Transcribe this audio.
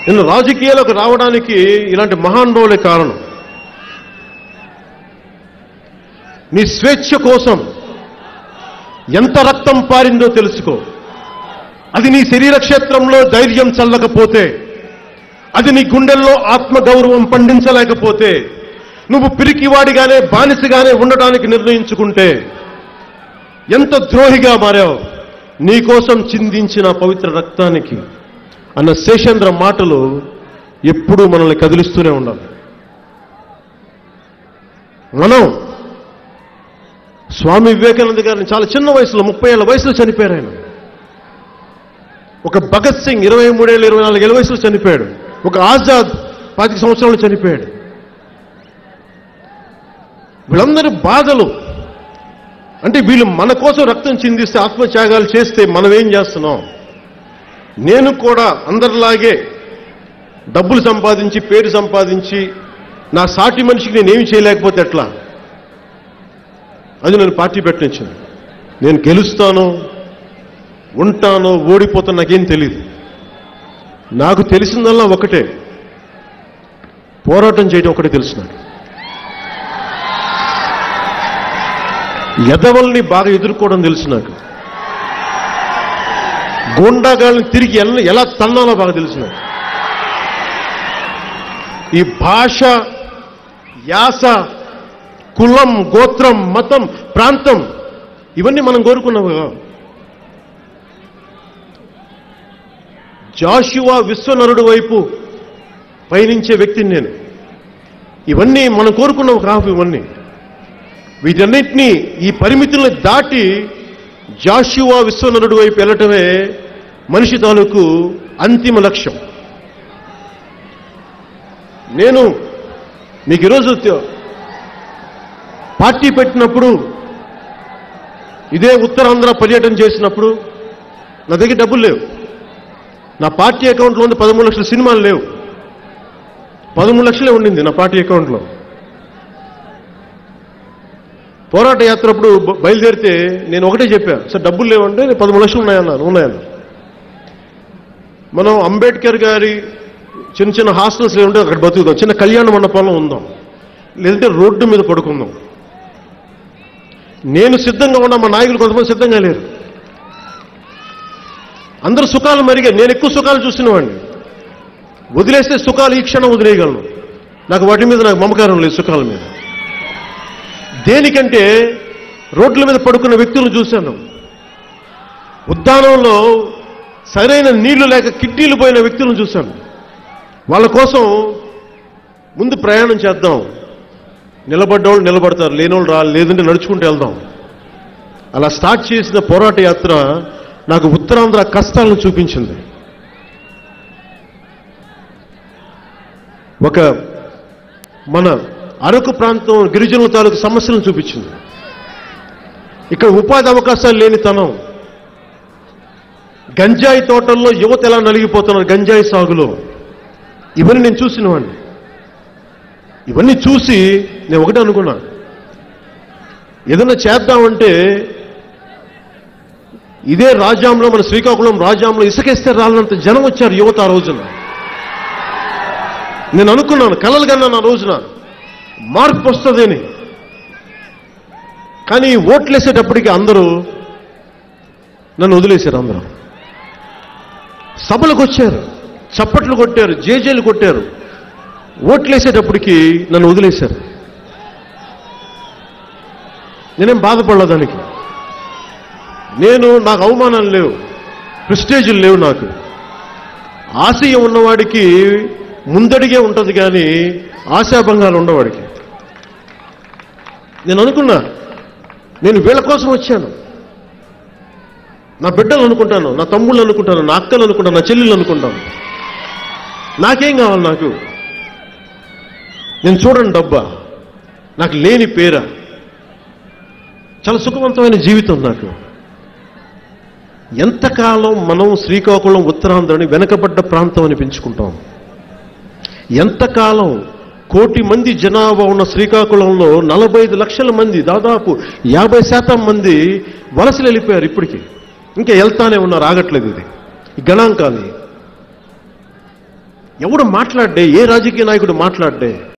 నేను రాజకీయాలకు రావడానికి ఇలాంటి మహానుభావులే కారణం నీ స్వేచ్ఛ కోసం ఎంత రక్తం పారిందో తెలుసుకో అది నీ శరీర క్షేత్రంలో ధైర్యం చల్లకపోతే అది నీ గుండెల్లో ఆత్మగౌరవం పండించలేకపోతే నువ్వు పిరికివాడిగానే బానిసగానే ఉండడానికి నిర్ణయించుకుంటే ఎంత ద్రోహిగా మారావు నీకోసం చిందించిన పవిత్ర రక్తానికి అన్న శేషేంద్ర మాటలు ఎప్పుడూ మనల్ని కదిలిస్తూనే ఉండాలి మనం స్వామి వివేకానంద గారిని చాలా చిన్న వయసులో ముప్పై ఏళ్ళ వయసులో చనిపోయారు ఆయన ఒక భగత్ సింగ్ ఇరవై మూడేళ్ళు ఇరవై నాలుగేళ్ళ వయసులో చనిపోయాడు ఒక ఆజాద్ పాతిక సంవత్సరాలు చనిపోయాడు వీళ్ళందరి బాధలు అంటే వీళ్ళు మన కోసం రక్తం చిందిస్తే ఆత్మత్యాగాలు చేస్తే మనం ఏం చేస్తున్నాం నేను కూడా అందరిలాగే డబ్బులు సంపాదించి పేరు సంపాదించి నా సాటి మనిషికి నేనేమి చేయలేకపోతే ఎట్లా అది నేను పార్టీ పెట్టించింది నేను గెలుస్తాను ఉంటానో ఓడిపోతాను నాకేం తెలియదు నాకు తెలిసిందల్లా ఒకటే పోరాటం చేయడం ఒకటే తెలుసు నాకు ఎదవల్ని బాగా ఎదుర్కోవడం తెలుసు నాకు గూండాగాళ్ళని తిరిగి ఎలా ఎలా తన్నాలో బాగా తెలుసు నాకు ఈ భాష యాస కులం గోత్రం మతం ప్రాంతం ఇవన్నీ మనం కోరుకున్నాము కదా జాషువా విశ్వనరుడు వైపు పయనించే వ్యక్తిని నేను ఇవన్నీ మనం కోరుకున్నాం కావు ఇవన్నీ వీటన్నిటినీ ఈ పరిమితులను దాటి జాషువా విశ్వనరుడు వైపు వెళ్ళటమే మనిషి తాలూకు అంతిమ లక్ష్యం నేను మీకు ఈరోజు తె- పార్టీ పెట్టినప్పుడు ఇదే ఉత్తరాంధ్ర పర్యటన చేసినప్పుడు నా దగ్గర డబ్బులు లేవు నా పార్టీ అకౌంట్లో ఉంది పదమూడు లక్షల సినిమాలు లేవు పదమూడు లక్షలే ఉండింది నా పార్టీ అకౌంట్లో పోరాట యాత్ర అప్పుడు బ- బయలుదేరితే నేను ఒకటే చెప్పా సార్ డబ్బులు లేవంటే నేను పదమూడు లక్షలు ఉన్నాయన్నారు ఉన్నాయన్నారు మనం అంబేద్కర్ గారి చిన్న చిన్న హాస్టల్స్ ఉంటే అక్కడ బతుకుదాం చిన్న కళ్యాణ మండపంలో ఉందాం లేదంటే రోడ్డు మీద పడుకుందాం నేను సిద్ధంగా ఉన్నా మా నాయకులు కొంతమంది సిద్ధంగా లేరు అందరూ సుఖాలు మరిగా నేను ఎక్కువ సుఖాలు చూసినవాడిని వదిలేస్తే సుఖాలు ఈ క్షణం వదిలేయగలను నాకు వాటి మీద నాకు మమకారం లేదు సుఖాల మీద దేనికంటే రోడ్ల మీద పడుకున్న వ్యక్తులను చూశాను ఉద్యానంలో సరైన నీళ్లు లేక కిడ్నీలు పోయిన వ్యక్తులను చూశాను వాళ్ళ కోసం ముందు ప్రయాణం చేద్దాం నిలబడ్డవాళ్ళు నిలబడతారు లేనోళ్ళు రా లేదంటే నడుచుకుంటూ వెళ్దాం అలా స్టార్ట్ చేసిన పోరాట యాత్ర నాకు ఉత్తరాంధ్ర కష్టాలను చూపించింది ఒక మన అరకు ప్రాంతం గిరిజనుల తాలూకు సమస్యలను చూపించింది ఇక్కడ ఉపాధి అవకాశాలు లేని తనం గంజాయి తోటల్లో యువత ఎలా నలిగిపోతున్నారు గంజాయి సాగులో ఇవన్నీ నేను చూసిన వాడిని ఇవన్నీ చూసి నేను ఒకటే అనుకున్నా ఏదైనా చేద్దామంటే ఇదే రాజ్యాంలో మన శ్రీకాకుళం రాజ్యాంలో ఇసుకేస్తే రాలనంత జనం వచ్చారు యువత ఆ రోజున నేను అనుకున్నాను కలలు కన్నాను ఆ రోజున మార్పు వస్తుందని కానీ ఓట్లేసేటప్పటికి అందరూ నన్ను వదిలేశారు అందరూ సభలకు వచ్చారు చప్పట్లు కొట్టారు జేజేలు కొట్టారు ఓట్లేసేటప్పటికి నన్ను వదిలేశారు నేనేం బాధపడలే దానికి నేను నాకు అవమానాలు లేవు ప్రెస్టేజీలు లేవు నాకు ఆశయం ఉన్నవాడికి ముందడిగే ఉంటుంది కానీ ఆశాభంగాలు ఉండవాడికి నేను అనుకున్నా నేను వీళ్ళ కోసం వచ్చాను నా బిడ్డలు అనుకుంటాను నా తమ్ముళ్ళు అనుకుంటాను నా అక్కలు అనుకుంటాను నా చెల్లెళ్ళు అనుకుంటాను నాకేం కావాలి నాకు నేను చూడండి డబ్బా నాకు లేని పేర చాలా సుఖవంతమైన జీవితం నాకు ఎంతకాలం మనం శ్రీకాకుళం ఉత్తరాంధ్రని వెనకబడ్డ ప్రాంతం అని పెంచుకుంటాం ఎంతకాలం కోటి మంది జనాభా ఉన్న శ్రీకాకుళంలో నలభై ఐదు లక్షల మంది దాదాపు యాభై శాతం మంది వలసలు వెళ్ళిపోయారు ఇప్పటికీ ఇంకా వెళ్తానే ఉన్నారు ఆగట్లేదు ఇది ఈ గణాంకాలు ఎవడు మాట్లాడ్డే ఏ రాజకీయ నాయకుడు మాట్లాడ్డే